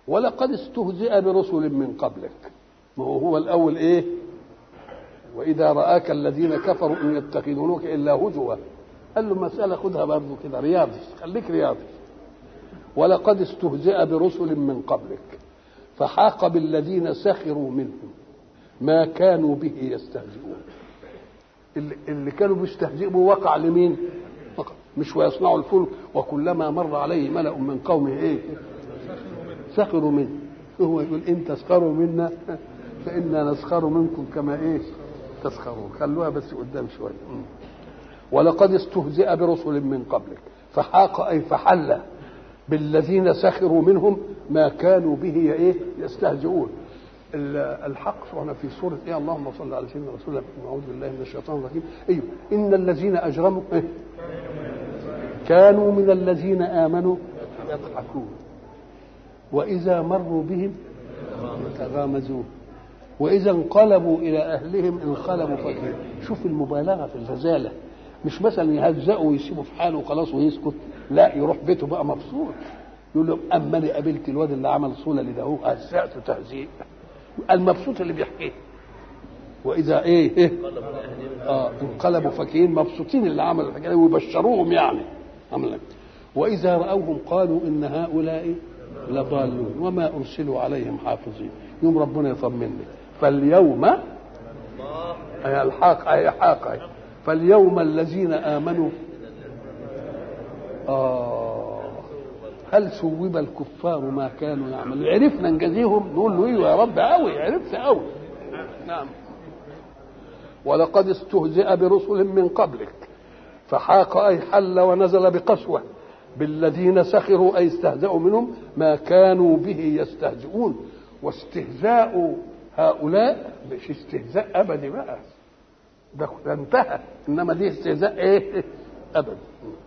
ولقد استهزئ برسل من قبلك ما هو هو الاول ايه واذا راك الذين كفروا ان يتخذونك الا هزوا قال له مساله خدها برضه كده رياضي خليك رياضي ولقد استهزئ برسل من قبلك فحاق بالذين سخروا منهم ما كانوا به يستهزئون اللي, اللي كانوا بيستهزئوا وقع لمين وقع. مش ويصنعوا الفلك وكلما مر عليه ملأ من قومه ايه سخروا منه هو يقول ان تسخروا منا فانا نسخر منكم كما ايه تسخرون خلوها بس قدام شويه ولقد استهزئ برسل من قبلك فحاق اي فحل بالذين سخروا منهم ما كانوا به ايه يستهزئون الحق سبحانه في سوره ايه اللهم صل على سيدنا رسول الله اعوذ بالله من الشيطان الرجيم ايوه ان الذين اجرموا إيه؟ كانوا من الذين امنوا يضحكون واذا مروا بهم يتغامزون واذا انقلبوا الى اهلهم انقلبوا فكين شوف المبالغه في الفزاله مش مثلا يهزقوا ويسيبوا في حاله وخلاص ويسكت لا يروح بيته بقى مبسوط يقول له اما انا قابلت الواد اللي عمل صوله لده هو هزقته تهزيق المبسوط اللي بيحكيه واذا ايه, إيه؟ اه انقلبوا فكين مبسوطين اللي عملوا الحكايه ويبشروهم يعني عملا واذا راوهم قالوا ان هؤلاء لضالون وما ارسلوا عليهم حافظين يوم ربنا يطمني فاليوم اي الحاق اي حاق فاليوم الذين امنوا آه هل ثوب الكفار ما كانوا يعملون عرفنا نجازيهم نقول له ايوه يا رب قوي عرفت قوي نعم ولقد استهزئ برسل من قبلك فحاق اي حل ونزل بقسوه بالذين سخروا اي استهزأوا منهم ما كانوا به يستهزئون واستهزاء هؤلاء مش استهزاء ابدي بقى ده انتهى انما دي استهزاء ايه ابدي